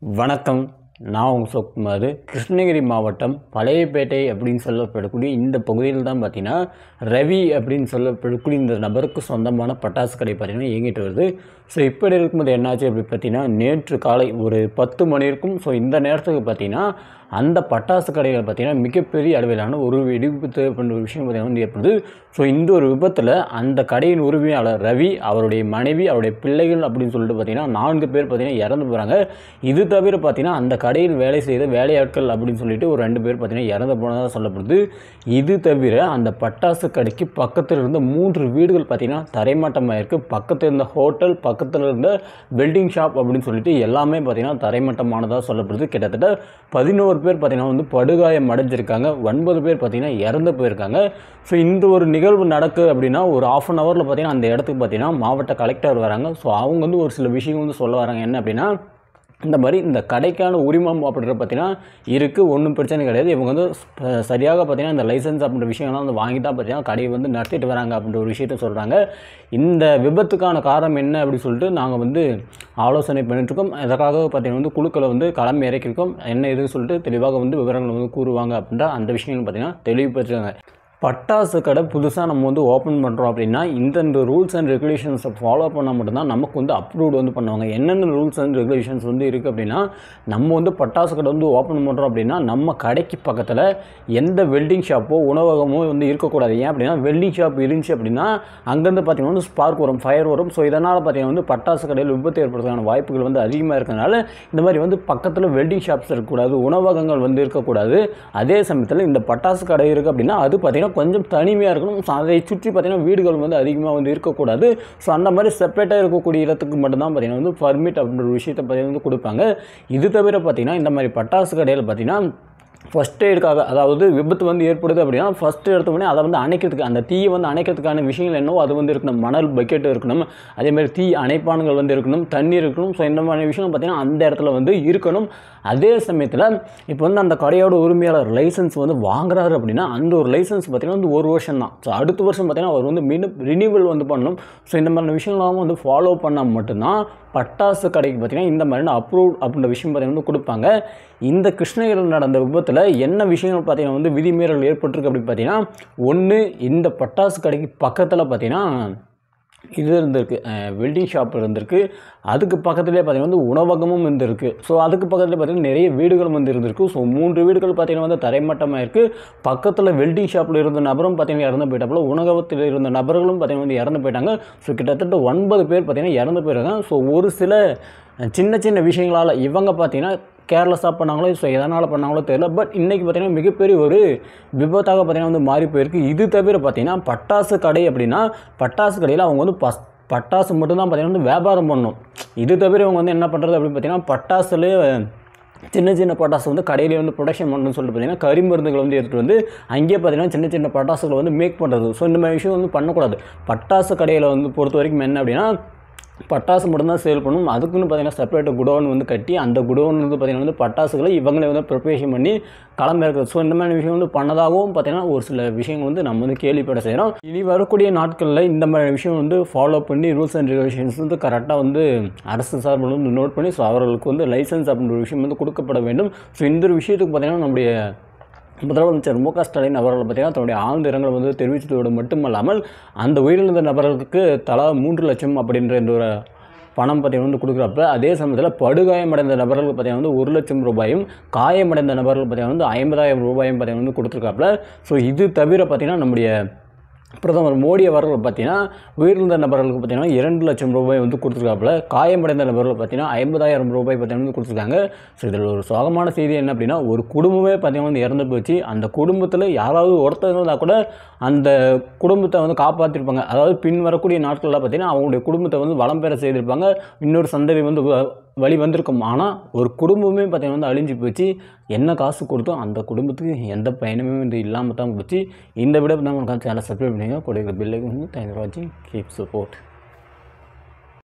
வணக்கம் நான் உங்கள் சொக்குமார் கிருஷ்ணகிரி மாவட்டம் பழையப்பேட்டை அப்படின்னு சொல்லப்படக்கூடிய இந்த பகுதியில் தான் பார்த்தீங்கன்னா ரவி அப்படின்னு சொல்லப்படக்கூடிய இந்த நபருக்கு சொந்தமான பட்டாசு கடை பார்த்தீங்கன்னா இயங்கிட்டு வருது ஸோ இப்படி இருக்கும்போது என்னாச்சு அப்படி பார்த்தீங்கன்னா நேற்று காலை ஒரு பத்து மணி இருக்கும் ஸோ இந்த நேரத்துக்கு பார்த்தீங்கன்னா அந்த பட்டாசு கடைகள் பார்த்தீங்கன்னா மிகப்பெரிய அளவிலான ஒரு வெடிவிபத்து அப்படின்ற ஒரு விஷயம் பார்த்தீங்கன்னா வந்து ஏற்படுது ஸோ இந்த ஒரு விபத்தில் அந்த கடையின் உரிமையாளர் ரவி அவருடைய மனைவி அவருடைய பிள்ளைகள் அப்படின்னு சொல்லிட்டு பார்த்தீங்கன்னா நான்கு பேர் பார்த்தீங்கன்னா இறந்து போகிறாங்க இது தவிர பார்த்தீங்கன்னா அந்த கடையில் வேலை செய்த வேலையாட்கள் அப்படின்னு சொல்லிட்டு ஒரு ரெண்டு பேர் பார்த்தீங்கன்னா இறந்து போனதாக சொல்லப்படுது இது தவிர அந்த பட்டாசு கடைக்கு பக்கத்தில் இருந்த மூன்று வீடுகள் பார்த்தீங்கன்னா தரைமட்டமாக இருக்குது பக்கத்தில் இருந்த ஹோட்டல் பக்கத்தில் இருந்த வெல்டிங் ஷாப் அப்படின்னு சொல்லிட்டு எல்லாமே பார்த்தீங்கன்னா தரைமட்டமானதாக சொல்லப்படுது கிட்டத்தட்ட பதினோரு பேர் பார்த்தீங்கன்னா வந்து படுகாயம் அடைஞ்சிருக்காங்க ஒன்பது பேர் பார்த்தீங்கன்னா இறந்து போயிருக்காங்க ஸோ இந்த ஒரு நிகழ்வு நடக்கு அப்படின்னா ஒரு ஆஃப் அன் ஹவரில் பார்த்தீங்கன்னா அந்த இடத்துக்கு பார்த்தீங்கன்னா மாவட்ட கலெக்டர் வராங்க ஸோ அவங்க வந்து ஒரு சில விஷயங்கள் வந்து சொல்ல வராங்க என்ன அப்படின்னா இந்த மாதிரி இந்த கடைக்கான உரிமம் அப்படின்ற பார்த்தீங்கன்னா இருக்குது ஒன்றும் பிரச்சனை கிடையாது இவங்க வந்து ச- சரியாக பார்த்தீங்கன்னா இந்த லைசன்ஸ் அப்படின்ற விஷயங்கள்லாம் வந்து வாங்கி தான் பார்த்தீங்கன்னா கடையை வந்து நடத்திட்டு வராங்க அப்படின்ற ஒரு விஷயத்த சொல்கிறாங்க இந்த விபத்துக்கான காரணம் என்ன அப்படின்னு சொல்லிட்டு நாங்கள் வந்து ஆலோசனை பண்ணிட்டுருக்கோம் அதற்காக பார்த்தீங்கன்னா வந்து குழுக்களை வந்து களம் இறக்கியிருக்கோம் என்ன இதுன்னு சொல்லிட்டு தெளிவாக வந்து விவரங்கள் வந்து கூறுவாங்க அப்படின்ற அந்த விஷயங்கள் பார்த்தீங்கன்னா தெளிவுபடுத்துறாங்க பட்டாசு கடை புதுசாக நம்ம வந்து ஓப்பன் பண்ணுறோம் அப்படின்னா இந்தந்த ரூல்ஸ் அண்ட் ரெகுலேஷன்ஸை ஃபாலோ பண்ணால் மட்டும்தான் நமக்கு வந்து அப்ரூவ்டு வந்து பண்ணுவாங்க என்னென்ன ரூல்ஸ் அண்ட் ரெகுலேஷன்ஸ் வந்து இருக்குது அப்படின்னா நம்ம வந்து பட்டாசு கடை வந்து ஓப்பன் பண்ணுறோம் அப்படின்னா நம்ம கடைக்கு பக்கத்தில் எந்த வெல்டிங் ஷாப்போ உணவகமோ வந்து இருக்கக்கூடாது ஏன் அப்படின்னா வெல்டிங் ஷாப் இருந்துச்சு அப்படின்னா அங்கேருந்து பார்த்தீங்கன்னா வந்து ஸ்பார்க் வரும் ஃபயர் வரும் ஸோ இதனால் பார்த்தீங்கன்னா வந்து பட்டாசு கடையில் விபத்து ஏற்படுறதுக்கான வாய்ப்புகள் வந்து அதிகமாக இருக்கிறதுனால இந்த மாதிரி வந்து பக்கத்தில் வெல்டிங் ஷாப்ஸ் இருக்கக்கூடாது உணவகங்கள் வந்து இருக்கக்கூடாது அதே சமயத்தில் இந்த பட்டாசு கடை இருக்குது அப்படின்னா அது பார்த்தீங்கன்னா கொஞ்சம் தனிமையாக இருக்கணும் ஸோ அதை சுற்றி பார்த்தீங்கன்னா வீடுகள் வந்து அதிகமாக வந்து இருக்கக்கூடாது ஸோ அந்த மாதிரி செப்பரேட்டாக இருக்கக்கூடிய இடத்துக்கு மட்டும்தான் பார்த்தீங்கன்னா வந்து பர்மிட் அப்படின்ற ஒரு விஷயத்தை பார்த்தீங்கன்னா வந்து கொடுப்பாங்க இது தவிர பார்த்தீங்கன்னா இந்த மாதிரி பட்டாசு கடையில் பார்த்தீங்கன்னா ஃபஸ்ட் எய்டுக்காக அதாவது விபத்து வந்து ஏற்படுது அப்படின்னா ஃபஸ்ட்டு எடுத்த உடனே அதை வந்து அணைக்கிறதுக்கு அந்த தீயை வந்து அணைக்கிறதுக்கான விஷயங்கள் என்னவோ அது வந்து இருக்கணும் மணல் பக்கெட் இருக்கணும் அதே மாதிரி தீ அணைப்பான்கள் வந்து இருக்கணும் தண்ணீர் இருக்கணும் ஸோ இந்த மாதிரி விஷயம் பார்த்தீங்கன்னா அந்த இடத்துல வந்து இருக்கணும் அதே சமயத்தில் இப்போ வந்து அந்த கடையோட உரிமையாளர் லைசன்ஸ் வந்து வாங்குறாரு அப்படின்னா அந்த ஒரு லைசன்ஸ் பார்த்தீங்கன்னா வந்து ஒரு வருஷம் தான் ஸோ அடுத்த வருஷம் பார்த்தீங்கன்னா அவர் வந்து மீண்டும் ரினிவல் வந்து பண்ணணும் ஸோ இந்த மாதிரி விஷயங்கள்லாம் வந்து ஃபாலோ பண்ணால் மட்டும்தான் பட்டாசு கடைக்கு பார்த்தீங்கன்னா இந்த மாதிரி அப்ரூவ் அப்படின்ற விஷயம் பார்த்தீங்கன்னா வந்து கொடுப்பாங்க இந்த கிருஷ்ணகிரியில் நடந்த விபத்தில் என்ன விஷயங்கள் பார்த்தீங்கன்னா வந்து விதிமீறல் ஏற்பட்டிருக்கு அப்படின்னு பார்த்தீங்கன்னா ஒன்று இந்த பட்டாசு கடைக்கு பக்கத்தில் பார்த்தீங்கன்னா இது இருந்திருக்கு வெல்டிங் ஷாப் இருந்திருக்கு அதுக்கு பக்கத்துலேயே பார்த்தீங்கன்னா வந்து உணவகமும் இருந்திருக்கு ஸோ அதுக்கு பக்கத்தில் பார்த்தீங்கன்னா நிறைய வீடுகளும் வந்து இருந்திருக்கு ஸோ மூன்று வீடுகள் பார்த்தீங்கன்னா வந்து தரைமட்டமாக இருக்குது பக்கத்தில் வெல்டிங் ஷாப்பில் இருந்த நபரும் பார்த்தீங்கன்னா இறந்து போயிட்டாப்புல உணவகத்தில் இருந்த நபர்களும் பார்த்தீங்கன்னா வந்து இறந்து போயிட்டாங்க ஸோ கிட்டத்தட்ட ஒன்பது பேர் பார்த்தீங்கன்னா இறந்து போயிருக்காங்க ஸோ ஒரு சில சின்ன சின்ன விஷயங்களால் இவங்க பார்த்தீங்கன்னா கேர்லெஸ்ஸாக பண்ணாங்களோ ஸோ எதனால் பண்ணாங்களோ தெரியல பட் இன்றைக்கி பார்த்தீங்கன்னா மிகப்பெரிய ஒரு விபத்தாக பார்த்தீங்கன்னா வந்து மாறி போயிருக்கு இது தவிர பார்த்தீங்கன்னா பட்டாசு கடை அப்படின்னா பட்டாசு கடையில் அவங்க வந்து பஸ் பட்டாசு மட்டும்தான் பார்த்தீங்கன்னா வந்து வியாபாரம் பண்ணணும் இது தவிர இவங்க வந்து என்ன பண்ணுறது அப்படின்னு பார்த்தீங்கன்னா பட்டாசுலேயே சின்ன சின்ன பட்டாசு வந்து கடையிலே வந்து ப்ரொடக்ஷன் பண்ணணும்னு சொல்லிட்டு பார்த்தீங்கன்னா கரிமருந்துகள் வந்து எடுத்துகிட்டு வந்து அங்கேயே பார்த்தீங்கன்னா சின்ன சின்ன பட்டாசுகளை வந்து மேக் பண்ணுறது ஸோ இந்த மாதிரி விஷயம் வந்து பண்ணக்கூடாது பட்டாசு கடையில் வந்து பொறுத்த வரைக்கும் என்ன அப்படின்னா பட்டாசு மட்டும்தான் சேல் பண்ணணும் அதுக்குன்னு பார்த்தீங்கன்னா செப்பரேட் குடோன் வந்து கட்டி அந்த குடோன் வந்து பார்த்தீங்கன்னா வந்து பட்டாசுகளை இவங்களே வந்து ப்ரிப்பரேஷன் பண்ணி களம் இருக்கிறது ஸோ இந்த மாதிரி விஷயம் வந்து பண்ணதாகவும் பார்த்தீங்கன்னா ஒரு சில விஷயங்கள் வந்து நம்ம வந்து கேள்விப்பட செய்கிறோம் இனி வரக்கூடிய நாட்களில் இந்த மாதிரி விஷயம் வந்து ஃபாலோ பண்ணி ரூல்ஸ் அண்ட் ரெகுலேஷன்ஸ் வந்து கரெக்டாக வந்து அரசு சார்பில் வந்து நோட் பண்ணி ஸோ அவர்களுக்கு வந்து லைசன்ஸ் அப்படின்ற ஒரு விஷயம் வந்து கொடுக்கப்பட வேண்டும் ஸோ இந்த ஒரு விஷயத்துக்கு பார்த்தீங்கன்னா நம்முடைய முதலமைச்சர் மு க ஸ்டாலின் அவர்கள் பார்த்தீங்கன்னா தன்னுடைய ஆழ்ந்த இரங்கலை வந்து தெரிவித்ததோடு மட்டுமல்லாமல் அந்த உயிரிழந்த நபர்களுக்கு தலா மூன்று லட்சம் அப்படின்ற இந்த ஒரு பணம் பார்த்தீங்கன்னா வந்து கொடுக்குறப்ப அதே சமயத்தில் படுகாயமடைந்த நபர்களுக்கு பார்த்தீங்கன்னா வந்து ஒரு லட்சம் ரூபாயும் காயமடைந்த நபர்களுக்கு பார்த்தீங்கன்னா வந்து ஐம்பதாயிரம் ரூபாயும் பார்த்தீங்கன்னா வந்து கொடுத்துருக்காப்புல ஸோ இது தவிர பார்த்தீங்கன்னா நம்முடைய பிரதமர் மோடி அவர்கள் பார்த்தீங்கன்னா உயிரிழந்த நபர்களுக்கு பார்த்தீங்கன்னா இரண்டு லட்சம் ரூபாய் வந்து கொடுத்துருக்காப்புல காயமடைந்த நபர்கள் பார்த்தீங்கன்னா ஐம்பதாயிரம் ரூபாய் பார்த்தீங்கன்னா வந்து கொடுத்துருக்காங்க ஸோ இதில் ஒரு சோகமான செய்தி என்ன அப்படின்னா ஒரு குடும்பமே பார்த்தீங்கன்னா வந்து இறந்து போச்சு அந்த குடும்பத்தில் யாராவது ஒருத்தர் இருந்தால் கூட அந்த குடும்பத்தை வந்து காப்பாற்றிருப்பாங்க அதாவது பின் வரக்கூடிய நாட்களில் பார்த்தீங்கன்னா அவங்களுடைய குடும்பத்தை வந்து வளம் பெற செய்திருப்பாங்க இன்னொரு சந்ததி வந்து வ- வழி வந்திருக்கும் ஆனால் ஒரு குடும்பமே பார்த்தீங்கன்னா வந்து அழிஞ்சு போச்சு என்ன காசு கொடுத்தோ அந்த குடும்பத்துக்கு எந்த பயனுமே வந்து இல்லாமல் தான் போச்சு இந்த விட நம்ம சேனல் சப்ஸ்கிரைப் பண்ணுங்க கூட பில்லுக்கு வந்து தேங்க்ஸ் ஃபார் வாட்சிங் கீப் சப்போர்ட்